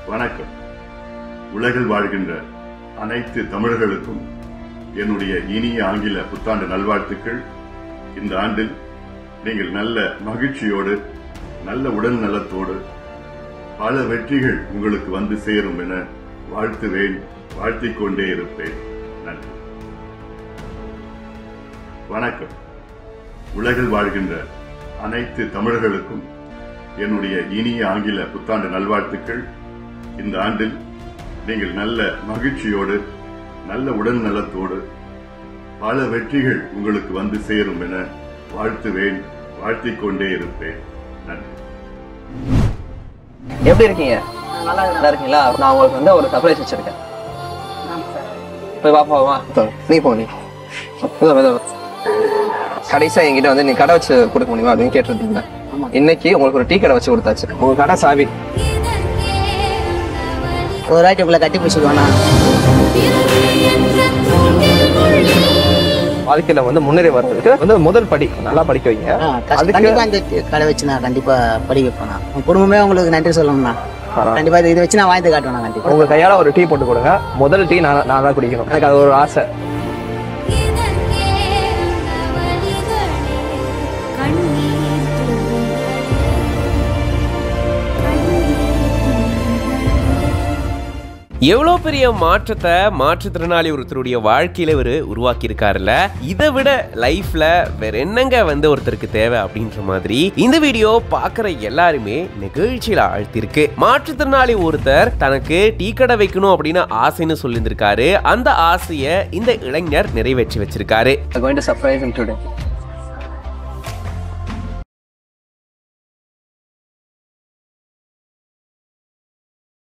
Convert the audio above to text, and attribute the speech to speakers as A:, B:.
A: வணக்கம் உலகில் வாழ்கின்ற அனைத்து தமிழர்களுக்கும் என்னுடைய இனிய ஆங்கில புத்தாண்டு நல்வாழ்த்துக்கள் இந்த ஆண்டில் நீங்கள் நல்ல மகிழ்ச்சியோடு நல்ல உடல் நலத்தோடு பல வெற்றிகள் உங்களுக்கு வந்து சேரும் என வாழ்த்துவேன் வாழ்த்திக் கொண்டே இருப்பேன் நன்றி வணக்கம் உலகில் வாழ்கின்ற அனைத்து தமிழர்களுக்கும் என்னுடைய இனிய ஆங்கில புத்தாண்டு நல்வாழ்த்துக்கள் இந்த ஆண்டில் நீங்கள் நல்ல மகிழ்ச்சியோடு நல்ல உடல் நலத்தோடு பல வெற்றிகள் உங்களுக்கு வந்து சேரும் என வாழ்த்துவேன் வாழ்த்திக் கொண்டே இருப்பேன் நன்றி
B: எப்படி இருக்கீங்க நல்லா இருக்கீங்களா நான் உங்களுக்கு வந்து ஒரு சர்ப்ரைஸ் வச்சிருக்கேன் போய் பாப்பாவா நீ போ நீ இதோ, இதோ. கடைசியா என்கிட்ட வந்து நீ கடை வச்சு கொடுக்க முடியுமா அப்படின்னு கேட்டிருந்தீங்க இன்னைக்கு உங்களுக்கு ஒரு டீ கடை வச்சு கொடுத்தாச்சு உங்க கடை சாவி
C: ஒரு வாட்டி உங்களை கட்டி பிடிச்சிக்குவானா
B: வாழ்க்கையில வந்து முன்னேறி வர்றதுக்கு வந்து முதல் படி நல்லா படிக்க வைங்க அதுக்கு
C: கண்டிப்பா இந்த கடை வச்சு நான் கண்டிப்பா படி வைப்பேன் உங்க குடும்பமே உங்களுக்கு நன்றி சொல்லணும்ண்ணா கண்டிப்பா இது- இதை வச்சு நான் வாழ்ந்து காட்டுவேன் கண்டிப்பா
B: உங்க கையால ஒரு டீ போட்டு கொடுங்க முதல் டீ நான் நான் தான் குடிக்கணும் எனக்கு அது ஒரு ஆசை
D: எவ்வளோ பெரிய மாற்றத்தை மாற்றுத்திறனாளி ஒருத்தருடைய வாழ்க்கையில இவர் உருவாக்கி இருக்காருல்ல இதை விட லைஃப்ல வேற என்னங்க வந்து ஒருத்தருக்கு தேவை அப்படின்ற மாதிரி இந்த வீடியோ பார்க்குற எல்லாருமே நெகிழ்ச்சியில ஆழ்த்திருக்கு மாற்றுத்திறனாளி ஒருத்தர் தனக்கு டீ கடை வைக்கணும் அப்படின்னு ஆசைன்னு சொல்லியிருந்திருக்காரு அந்த ஆசையை இந்த இளைஞர் நிறைவேற்றி வச்சிருக்காரு
B: going to surprise him today